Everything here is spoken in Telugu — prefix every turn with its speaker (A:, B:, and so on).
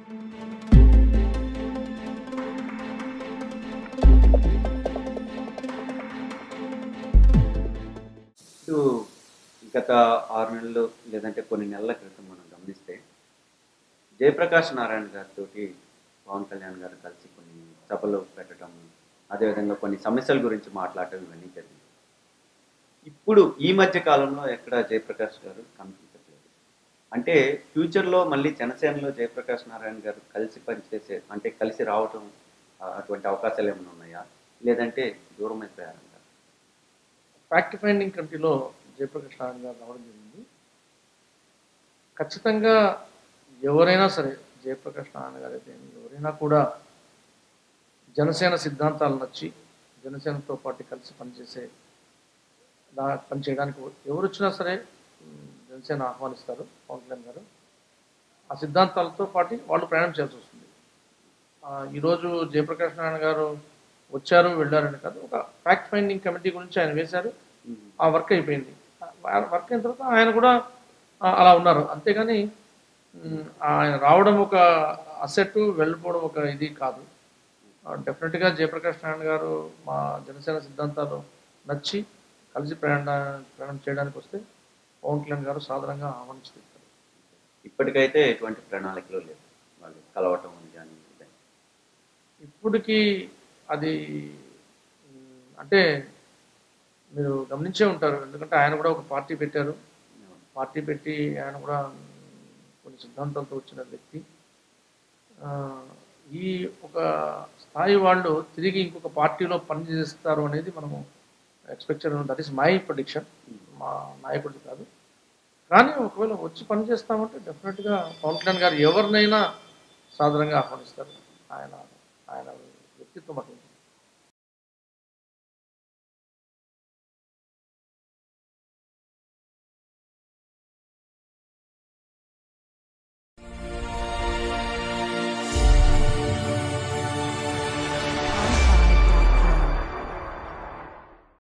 A: ఇటు గత ఆరు నెలలు లేదంటే కొన్ని నెలల క్రితం మనం గమనిస్తే జయప్రకాష్ నారాయణ గారితో పవన్ కళ్యాణ్ గారు కలిసి కొన్ని సభలు పెట్టడం అదేవిధంగా కొన్ని సమస్యల గురించి మాట్లాడటం ఇవన్నీ జరిగింది ఇప్పుడు ఈ మధ్య కాలంలో ఎక్కడ జయప్రకాష్ గారు కనిపించట్లేదు అంటే ఫ్యూచర్లో మళ్ళీ జనసేనలో జయప్రకాష్ నారాయణ గారు కలిసి పనిచేసే అంటే కలిసి రావటం ఆ, అటువంటి అవకాశాలు ఏమైనా ఉన్నాయా లేదంటే దూరం అయిపోయారంట
B: ఫ్యాక్ట్ ఫైండింగ్ కమిటీలో జయప్రకాష్ నారాయణ గారు రావడం జరిగింది ఖచ్చితంగా ఎవరైనా సరే జయప్రకాష్ నారాయణ గారు అయితే ఏమి, ఎవరైనా కూడా జనసేన సిద్ధాంతాలు నచ్చి జనసేనతో పాటు కలిసి పనిచేసే దా పనిచేయడానికి ఎవరు వచ్చినా సరే ఉమ్, జనసేన ఆహ్వానిస్తారు పవన్ కళ్యాణ్ గారు ఆ సిద్ధాంతాలతో పాటు వాళ్ళు ప్రయాణం చేయాల్సి వస్తుంది ఆ, ఈరోజు జయప్రకాష్ నారాయణ గారు వచ్చారు వెళ్ళారని కాదు ఒక ఫ్యాక్ట్ ఫైండింగ్ కమిటీ గురించి ఆయన వేశారు ఆ వర్క్ అయిపోయింది ఆ వర్క్ అయిన తర్వాత ఆయన కూడా ఆ, అలా ఉన్నారు అంతేగాని ఉమ్, ఆయన రావడం ఒక అసెట్ వెళ్ళిపోవడం ఒక ఇది కాదు డెఫినెట్గా జయప్రకాష్ నారాయణ గారు మా జనసేన సిద్ధాంతాలు నచ్చి కలిసి ప్రయాణ ప్రయాణం చేయడానికి వస్తే పవన్ కళ్యాణ్ గారు సాధారణంగా ఆహ్వానిస్తారు
A: ఇప్పటికైతే ఎటువంటి ప్రణాళికలు లేవు వాళ్ళు కలవటం ఉంది కానీ ఇదే.
B: ఇప్పటికీ అది ఉమ్, అంటే మీరు గమనించే ఉంటారు ఎందుకంటే ఆయన కూడా ఒక పార్టీ పెట్టారు పార్టీ పెట్టి ఆయన కూడా ఉమ్, కొన్ని సిద్ధాంతాలతో వచ్చిన వ్యక్తి ఆ, ఈ ఒక స్థాయి వాళ్ళు తిరిగి ఇంకొక పార్టీలో పనిచేస్తారు అనేది మనము ఎక్స్పెక్ట్ చేయడం దట్ ఈస్ మై ప్రొడిక్షన్ మా నాయకుడిది కాదు కానీ ఒకవేళ వచ్చి పని చేస్తామంటే డెఫినెట్గా పవన్ కళ్యాణ్ గారు ఎవరినైనా సాధారణంగా ఆహ్వానిస్తారు ఆయన ఆయన వ్యక్తిత్వం అటువంటి